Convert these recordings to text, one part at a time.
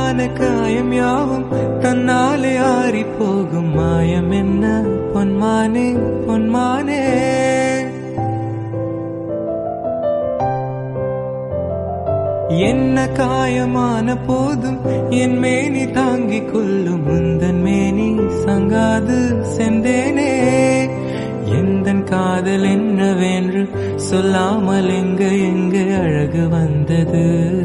உண்டான காயம் யாவும் தன்னாலே ஆறி போகும் மாயம் என்ன பொன்மானே பொன்மானே என்ன காயமான போதும் என் மேனி தாங்கிக் கொள்ளும் முந்தன் மேனி சங்காது செந்தேனே எந்தன் காதல் என்னவென்று சொல்லாமல் எங்க எங்க அழகு வந்தது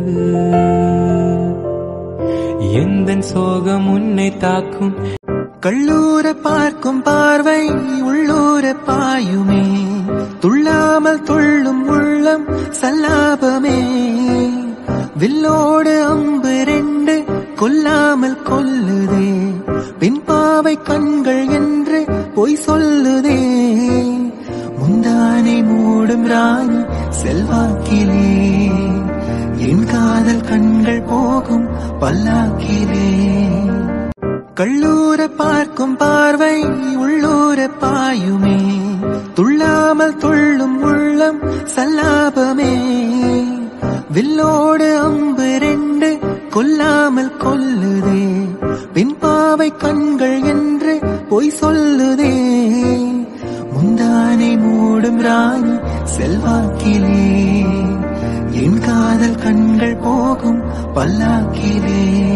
எந்தன் சோகம் உன்னை தாக்கும் கள்ளூர பார்க்கும் பார்வை உள்ளூர பாயுமே துள்ளாமல் துள்ளும் உள்ளம் சல்லாபமே வில்லோடு அம்பு ரெண்டு கொல்லாமல் கொல்லுதே பின்பாவை கண்கள் என்று பொய் சொல்லுதே முந்தானை மூடும் ராணி செல்வாக்கிலே என் காதல் கண்கள் போகும் பல்லாக்கிலே கள்ளூர பார்க்கும் பார்வை உள்ளூர பாயுமே துள்ளாமல் துள்ளும் உள்ளம் சல்லாபமே வில்லோடு அம்பு ரெண்டு கொல்லாமல் கொல்லுதே பின்பாவை கண்கள் என்று பொய் சொல்லுதே முந்தானை மூடும் ராணி செல்வாக்கிலே என் காதல் கண்கள் போகும் பல்லாக்கிலே